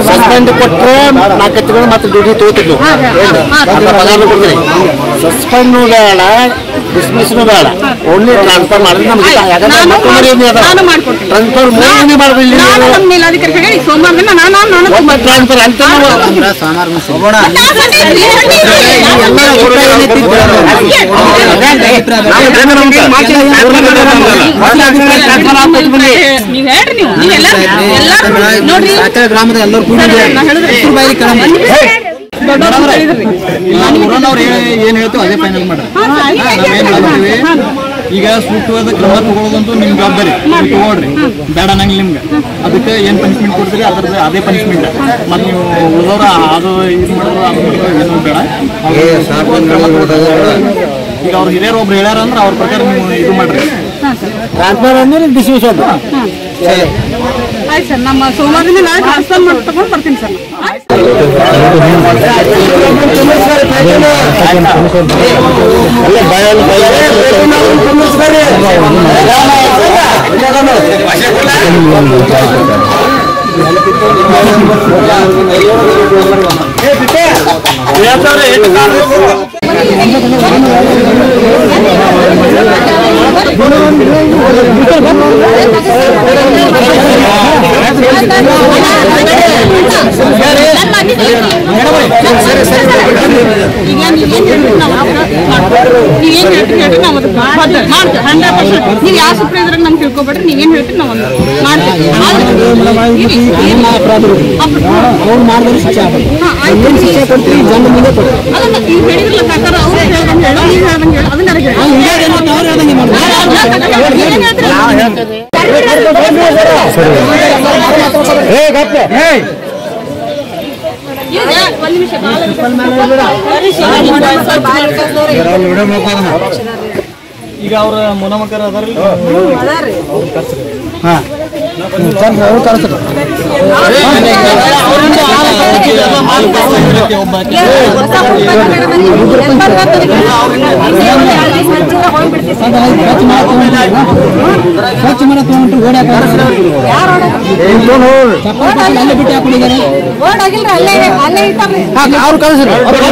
Suspend ಕೊಟ್ಟರೆ ನಾಲ್ಕು ತಿಂಗಳು ಮತ್ತೆ ಡ್ಯೂಟಿ ತಗೋತಿದ್ವು ಪಗಾರ ಕೊಡ್ತೀರಿ ಸಸ್ಪೆಂಡ್ ಬೇಡ ಡಿಸ್ಮಿಸ್ನು ಬೇಡ ಓನ್ಲಿ ಟ್ರಾನ್ಸ್ಫರ್ ಮಾಡಿದ್ರೆ ನಮ್ಗೆ ಯಾಕಂದ್ರೆ ನಾನು ಮಕ್ಕಳು ಮರ್ಯಾದೆ ಅದ ನಾನು ಮಾಡ್ಕೊಡ್ತೀನಿ. ಟ್ರಾನ್ಸ್ಫರ್ ಮೂರನೇ ಮಾಡಬೇಕು ನಾನು ನಮ್ಮ ಮೇಲಾಧಿಕಾರಿ ಹೇಳಿ ಸೋಮವಾರದಿಂದ ನಾನು ನಾನು ಒಬ್ಬ ಟ್ರಾನ್ಸ್ಫರ್ ಅಂತ ನಾವು ನೀವ್ ಹೇಳ್ರಿ ನೀವು ನೀವೆಲ್ಲ ಎಲ್ಲರೂ ನೋಡ್ರಿ ಗ್ರಾಮದ ಎಲ್ಲರೂ ಕೂಡ ನಾ ಹೇಳಿದ್ರೆ ದೊಡ್ಡವ್ರು ಹೇಳಿದ್ರಿ. ಊರನ್ನವ್ರು ಏನ್ ಹೇಳ್ತೀವಿ ಅದೇ ಫೈನಲ್ ಮಾಡ್ರಿ ಹಾ, ಹಾ, ಈಗ ನಾವೇನ್ ಮಾಡ್ತೀವಿ ಈಗ ಸೂಕ್ತವಾದ ಕ್ರಮ ತಗೊಳ್ಳೋದಂತೂ ನಿಮ್ ಜವಾಬ್ದಾರಿ ನೀವು ತಗೊಳ್ರಿ ಬೇಡ ನಂಗೆ ನಿಮ್ಗೆ ಅದಕ್ಕೆ ಏನ್ ಪನಿಷ್ಮೆಂಟ್ ಕೊಡ್ತೀರಿ ಅದ್ರದ್ದು ಅದೇ ಪನಿಷ್ಮೆಂಟ್ ಮತ್ತೆ ನೀವು ಉಳಿದವ್ರ ಅದು ಇದು ಮಾಡೋದು ಅದು ಮಾಡೋದು ಏನೂ ಬೇಡ ಅವ್ರು ಸೂಕ್ತವಾದ ಕ್ರಮ ತಗೊಳ್ಳೋದು. ಈಗ ಅವ್ರು ಹಿರಿಯರು ಒಬ್ರು ಹೇಳ್ಯಾರ ಅಂದ್ರೆ ಅವ್ರ ಪ್ರಕಾರ ನೀವು ಇದು ಮಾಡ್ರಿ ಟ್ರಾನ್ಸ್ಫರ್ ಅಂದ್ರೆ ಡಿಸ್ಮಿಸ್ ಅದು ಆಯ್ತು ಸರ್ ನಮ್ಮ ಸೋಮವಾರದಿಂದ ನಾನು ಟ್ರಾನ್ಸ್ಫರ್ ಮಾಡಿ ತಗೊಂಡು ಬರ್ತೀನಿ ಸರ್ ಆಯ್ತು ಈಗ ನೀವೇನ್ ಹೇಳ್ತೀರಿ ನಾವು ನೀವೇನ್ ಹೇಳ್ತೀರಿ ಹೇಳ್ರಿ ನಾವು ಅದಕ್ಕೆ ಮಾಡ್ತೀವಿ ಮಾಡ್ತೀವಿ ಹಂಡ್ರೆಡ್ ಪರ್ಸೆಂಟ್ ನೀವು ಯಾವ ಸೂಪರ್ವೈಸರ್ ನಮ್ಗೆ ತಿಳ್ಕೊಬೇಡ್ರಿ ನೀವೇನ್ ಹೇಳ್ತೀರಿ ನಾವು ಒಂದು ಮಾಡ್ತೀವಿ ಅವ್ರು ಮಾಡಿದ್ರೆ ಶಿಕ್ಷೆ ಆಗ್ಬೇಕು ಹಾ, ಆಯ್ತು. ಶಿಕ್ಷೆ ಕೊಡ್ತೀವಿ ಜನ ಮುಂದೆ ಕೊಡ್ತೀವಿ ಅದನ್ನ ನೀವು ಹೇಳಿದ್ರಲ್ಲ ಕಾಕಾರ ಅವ್ರು ಹೇಳ್ದಂಗೆ ಹೇಳು ನೀವು ಹೇಳ್ದಂಗೆ ಹೇಳು ಅದನ್ನ ನನಗೆ ಹೇಳಿ ಅವ್ರು ಹೇಳ್ದಂಗೆ ಮಾಡ್ಬೇಕು ಏನ್ ಹೇಳ್ತೀರಿ ಈಗ ಒಂದ್ ನಿಮಿಷ ಈಗ ಅವ್ರ ಮುನಮಕರ ಅದಾರಲ್ಲ ಸ್ವಚ್ಛ ಮನೆ ತಗೊಂಡ್ರು ಗೋಡೆ ಅಲ್ಲೇ ಬಿಟ್ಟು ಹಾಕೊಂಡಿದ್ದಾರೆ ಅವ್ರು ಕಳಿಸ್ರಿ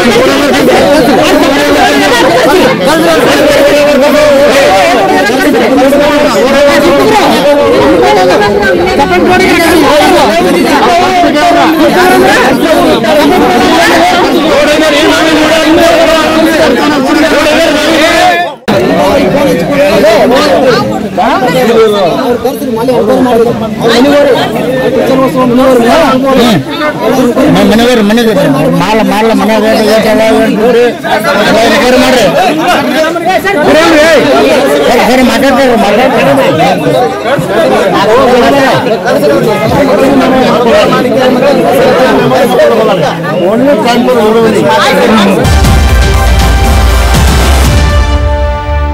ಮನೆಯವರು ಮನೆಗೆ ಮಾಲ ಮಾಲ ಮನೆಯಾಗ ಮಾಡ್ರಿ ಸರಿ ಮಾತಾಡ್ತಾರೆ ಮಾತಾಡ್ತಾರೆ